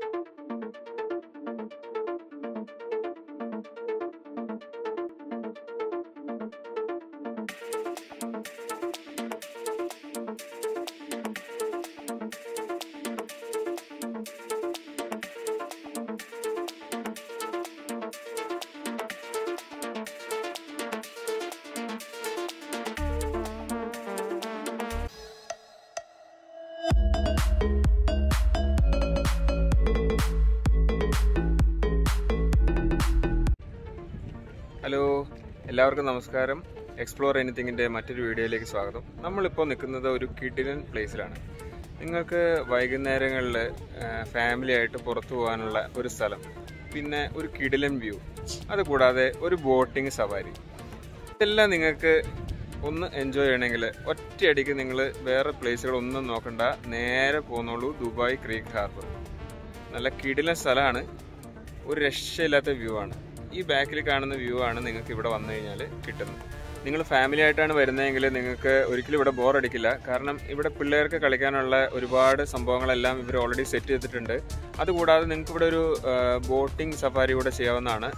hello എല്ലാവർക്കും നമസ്കാരം explore എനിത്തിങ്ങിൻ്റെ മറ്റൊരു വീഡിയോയിലേക്ക് സ്വാഗതം നമ്മളിപ്പോൾ നിൽക്കുന്നത് ഒരു കിഡിലൻ പ്ലേസിലാണ് നിങ്ങൾക്ക് വൈകുന്നേരങ്ങളിൽ ഫാമിലി ആയിട്ട് പുറത്തു പോകാനുള്ള ഒരു സ്ഥലം പിന്നെ ഒരു കിഡിലൻ വ്യൂ അതുകൂടാതെ ഒരു ബോട്ടിംഗ് സവാരി ഇതെല്ലാം നിങ്ങൾക്ക് ഒന്ന് എൻജോയ് ചെയ്യണമെങ്കിൽ ഒറ്റയടിക്ക് നിങ്ങൾ വേറെ പ്ലേസുകളൊന്നും നോക്കണ്ട നേരെ പോന്നോളൂ ദുബായ് ക്രീക്ക് ഹാർബർ നല്ല കിടിലൻ സ്ഥലമാണ് ഒരു രക്ഷയില്ലാത്ത വ്യൂ ആണ് ഈ ബാക്കിൽ കാണുന്ന വ്യൂ ആണ് നിങ്ങൾക്ക് ഇവിടെ വന്നു കഴിഞ്ഞാൽ കിട്ടുന്നത് നിങ്ങൾ ഫാമിലി ആയിട്ടാണ് വരുന്നതെങ്കിൽ നിങ്ങൾക്ക് ഒരിക്കലും ഇവിടെ ബോർ അടിക്കില്ല കാരണം ഇവിടെ പിള്ളേർക്ക് കളിക്കാനുള്ള ഒരുപാട് സംഭവങ്ങളെല്ലാം ഇവർ ഓൾറെഡി സെറ്റ് ചെയ്തിട്ടുണ്ട് അതുകൂടാതെ നിങ്ങൾക്ക് ഇവിടെ ഒരു ബോട്ടിംഗ് സഫാരി കൂടെ ചെയ്യാവുന്നതാണ്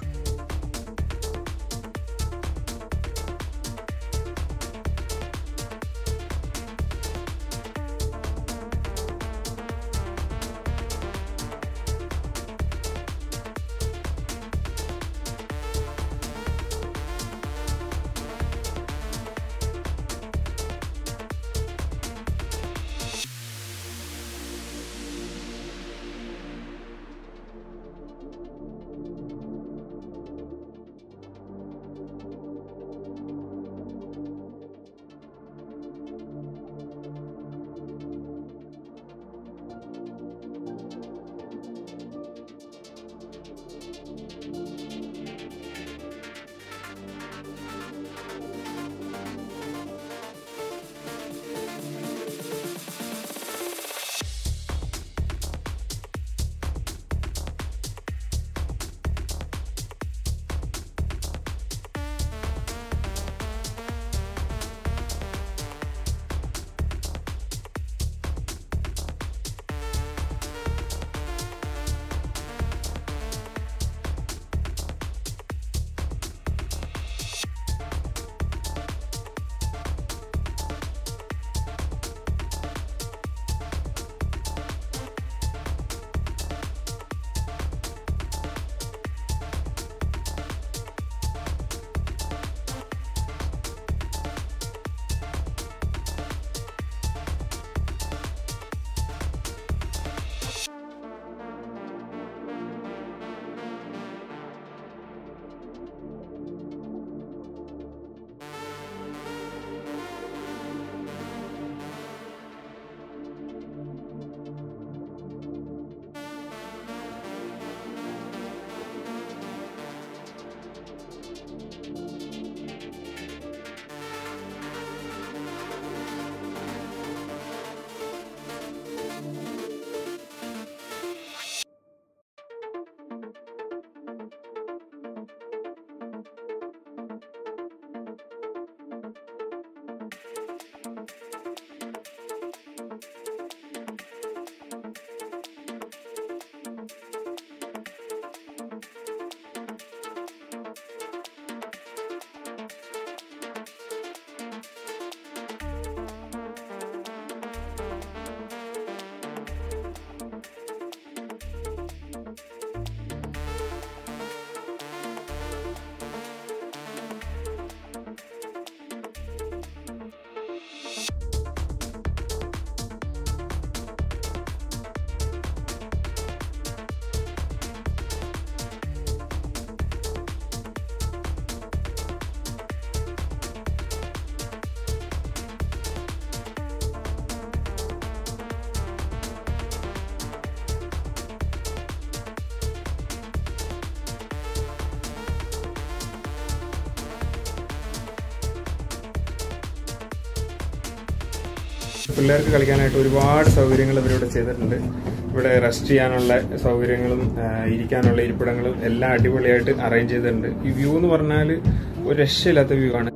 പിള്ളേർക്ക് കളിക്കാനായിട്ട് ഒരുപാട് സൗകര്യങ്ങൾ ഇവരിവിടെ ചെയ്തിട്ടുണ്ട് ഇവിടെ റെസ്റ്റ് ചെയ്യാനുള്ള സൗകര്യങ്ങളും ആ, ഇരിക്കാനുള്ള ഇരിപ്പിടങ്ങളും എല്ലാം അടിപൊളിയായിട്ട് അറേഞ്ച് ചെയ്തിട്ടുണ്ട് ഈ വ്യൂ എന്ന് പറഞ്ഞാൽ ഒരു രക്ഷയില്ലാത്ത വ്യൂ ആണ്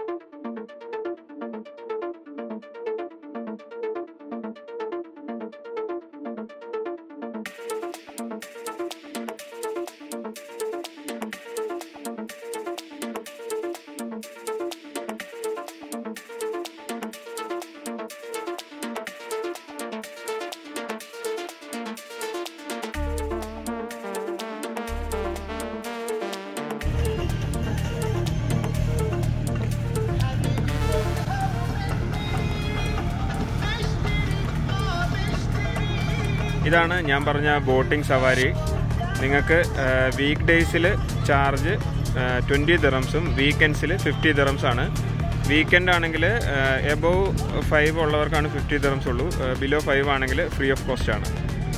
ഇതാണ് ഞാൻ പറഞ്ഞ ബോട്ടിംഗ് സവാരി നിങ്ങൾക്ക് വീക്ക് ഡേയ്സിൽ ചാർജ് ട്വൻറ്റി ദിറംസും വീക്കെൻഡ്സിൽ ഫിഫ്റ്റി ദിറംസ് ആണ് വീക്കെൻഡ് ആണെങ്കിൽ എബോവ് ഫൈവ് ഉള്ളവർക്കാണ് ഫിഫ്റ്റി ദിറംസ് ഉള്ളൂ ബിലോ ഫൈവ് ആണെങ്കിൽ ഫ്രീ ഓഫ് കോസ്റ്റ് ആണ്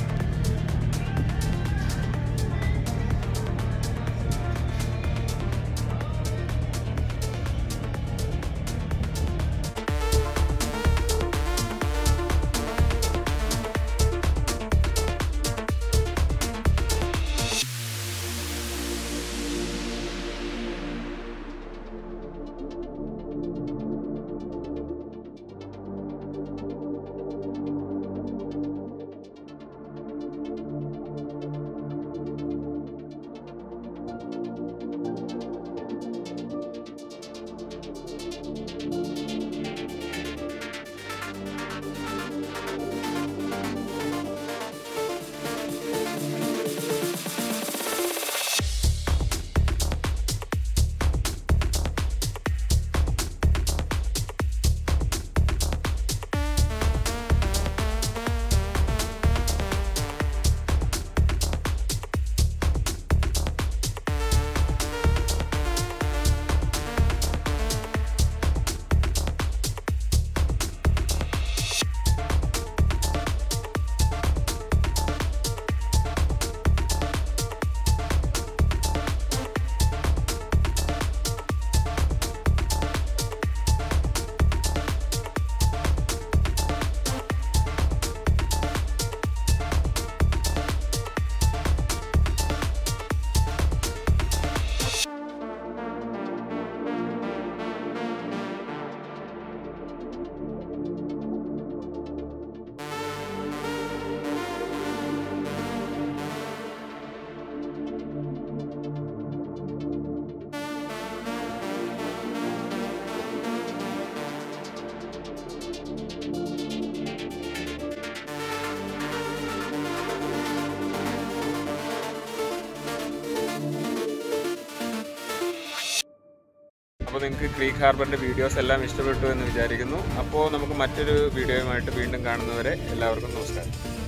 അപ്പോൾ നിങ്ങൾക്ക് ക്രീക്ക് ഹാർബറിൻ്റെ വീഡിയോസ് എല്ലാം ഇഷ്ടപ്പെട്ടു എന്ന് വിചാരിക്കുന്നു അപ്പോൾ നമുക്ക് മറ്റൊരു വീഡിയോയുമായിട്ട് വീണ്ടും കാണുന്നവരെ എല്ലാവർക്കും നമസ്കാരം